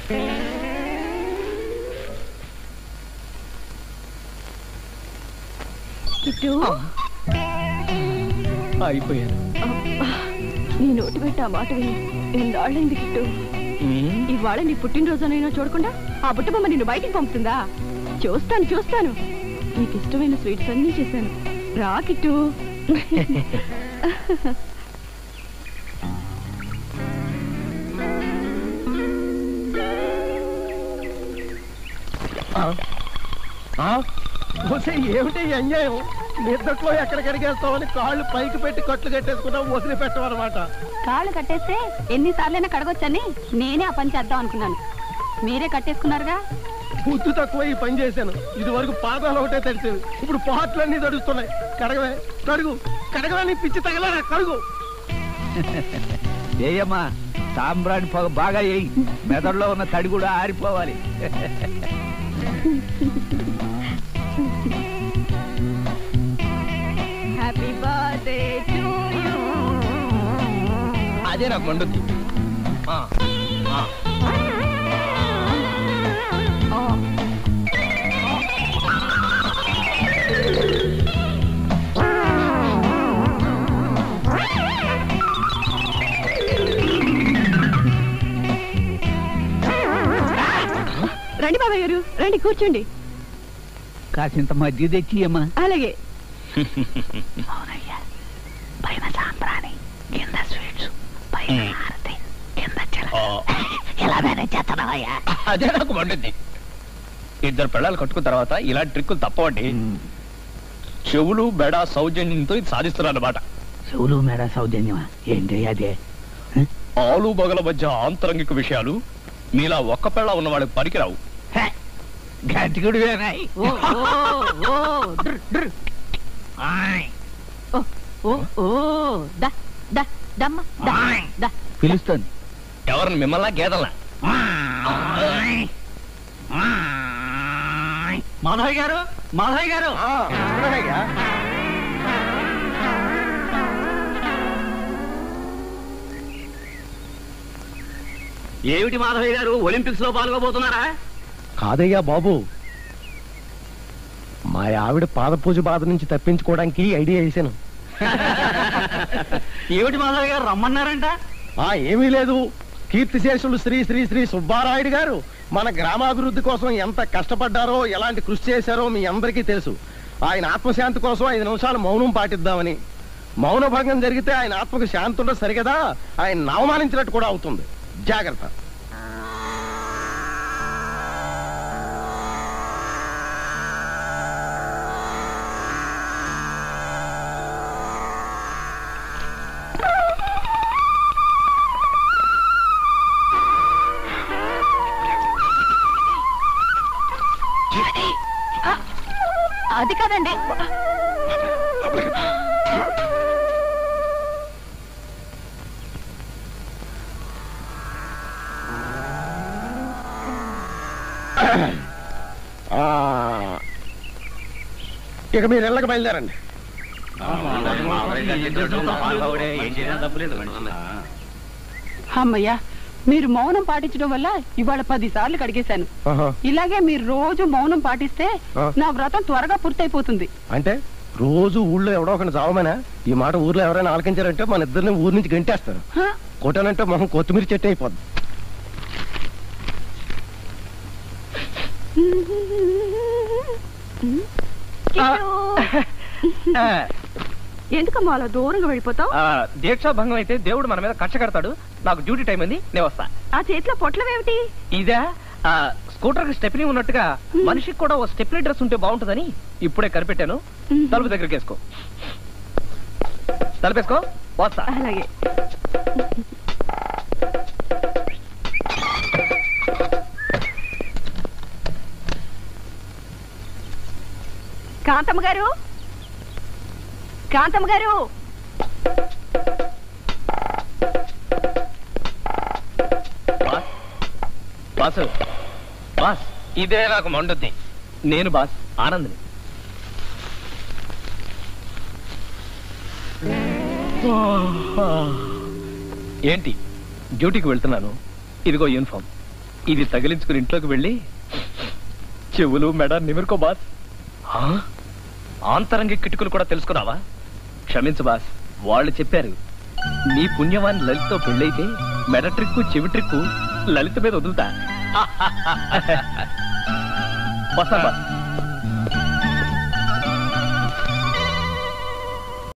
Kit అయిపోయాను అబ్బా, నీ నోటి పెట్ట ఆ మాట విని ఎన్నాళ్ళైంది కిట్టు ఇవాళ నీ పుట్టినరోజునైనా చూడకుండా ఆ బుట్టబొమ్మ నిన్ను బయటికి పంపుతుందా చూస్తాను చూస్తాను నీకు ఇష్టమైన స్వీట్స్ అన్నీ చేశాను రా కిట్టు ఏమిటి ఈ అన్యాయం నిద్దట్లో ఎక్కడికి వేస్తామని కాళ్ళు పైకి పెట్టి కట్లు కట్టేసుకున్నాం వదిలి పెట్టమన్నమాట కాళ్ళు కట్టేస్తే ఎన్నిసార్లైనా కడగొచ్చని నేనే ఆ పని చేద్దాం అనుకున్నాను మీరే కట్టేసుకున్నారుగా బుద్ధి తక్కువ ఈ పని చేశాను ఇది వరకు పాదాలు ఒకటే తడిచేవి ఇప్పుడు పాటలన్నీ తడుస్తున్నాయి కడగవే కడుగు కడగవని పిచ్చి తగలరా కడుగు ఏయమ్మా సాంబ్రాణి పొగ బాగా వేయి మెదడులో ఉన్న తడి కూడా ఆరిపోవాలి హ్యాపీ బర్త్డే టు యూ అదే నాకు మండుద్ది ఆ, ఆ. రండి బాబాయ్ గారు రండి కూర్చోండి కాసింత మధ్య తెచ్చి అమ్మా అలాగే అవునయ్యా పైన సాంబ్రాణి కింద స్వీట్స్ పైన హారతి కింద ఎలా మేనేజ్ చేస్తున్నావయ్యా అదే నాకు మండుద్ది ఇద్దరు పిల్లలు కట్టుకున్న తర్వాత ఇలాంటి ట్రిక్కులు తప్పవండి చెవులు బెడ సౌజన్యంతో ఇది సాధిస్తున్నారు అన్నమాట చెవులు మేడ సౌజన్యమా ఏంటి అదే ఆలు బగల మధ్య ఆంతరంగిక విషయాలు మీలా ఒక్క పిల్ల ఉన్నవాడికి పనికిరావు గట్టిగుడు వేనాయి ఓ ఓ ఓ డ్ర్, డ్ర్. ఓ ఓ ఓ ద ద దమ్మ ద ద పిలుస్తుంది ఎవరిని మిమ్మల్ని గేదల్లా మాధవయ్య గారు మాధవయ్య గారు ఏమిటి మాధవయ్య గారు ఒలింపిక్స్ లో పాల్గొబోతున్నారా కాదయ్యా బాబు మా ఆవిడ పాద పూజ బాధ నుంచి తప్పించుకోవడానికి ఐడియా వేసాను ఏమిటి మాధవయ్య గారు రమ్మన్నారంట ఆ ఏమీ లేదు కీర్తిశేషులు శ్రీ శ్రీ శ్రీ సుబ్బారాయుడు గారు మన గ్రామాభివృద్ధి కోసం ఎంత కష్టపడ్డారో ఎలాంటి కృషి చేశారో మీ అందరికీ తెలుసు ఆయన ఆత్మశాంతి కోసం ఐదు నిమిషాలు మౌనం పాటిద్దామని మౌన భంగం జరిగితే ఆయన ఆత్మకు శాంతి ఉండదు సరిగదా ఆయన అవమానించినట్టు కూడా అవుతుంది జాగ్రత్త అది కాదండి ఆ, ఇక మీరు ఇళ్ళకి బయలుదేరండి అమ్మయ్యా మీరు మౌనం పాటించడం వల్ల ఇవాళ పది సార్లు కడిగేశాను ఆహా. ఇలాగే మీరు రోజు మౌనం పాటిస్తే ఆ. నా వ్రతం త్వరగా పూర్తయిపోతుంది అంటే రోజు ఊళ్ళో ఎవడో ఒకటి చావమనా ఈ మాట ఊర్లో ఎవరైనా ఆలకించారంటే మన ఇద్దరిని ఊరి నుంచి గంటేస్తారు హ? కొట్టానంటే మొహం కొత్తిమీర చెట్టు అయిపోద్ది ఎందుకమ్మా అలా దూరంగా వెళ్ళిపోతావు దీక్షా భంగం అయితే దేవుడు మన మీద కక్ష కడతాడు నాకు డ్యూటీ టైం ఉంది నేను వస్తా ఆ చేతిలో పొట్లమేమిటి ఇదే స్కూటర్ కి స్టెప్నీ ఉన్నట్టుగా మనిషికి కూడా ఓ స్టెప్నీ డ్రెస్ ఉంటే బాగుంటుందని ఇప్పుడే కనిపెట్టాను తలుపు దగ్గరికి వేసుకో తలుపేసుకో వస్తా అలాగే కాంతమ్మ గారు కాంతమ్మ గారు బాస్ బాసు బాస్ ఇదే నాకు మండుద్ది నేను బాస్ ఆనంద్ని ఏంటి డ్యూటీకి వెళ్తున్నాను ఇదిగో యూనిఫామ్ ఇది తగిలించుకుని ఇంట్లోకి వెళ్ళి చెవులు మెడ నిమిరుకో బాస్ ఆ? ఆంతరంగ కిటుకులు కూడా తెలుసుకున్నావా క్షమించు బాస్ వాళ్ళు చెప్పారు నీ పుణ్యవాన్ లలిత్తో పెళ్ళైతే మెడ ట్రిక్కు చెవి ట్రిక్కు లలిత మీద వదులుతా వస్తా బాస్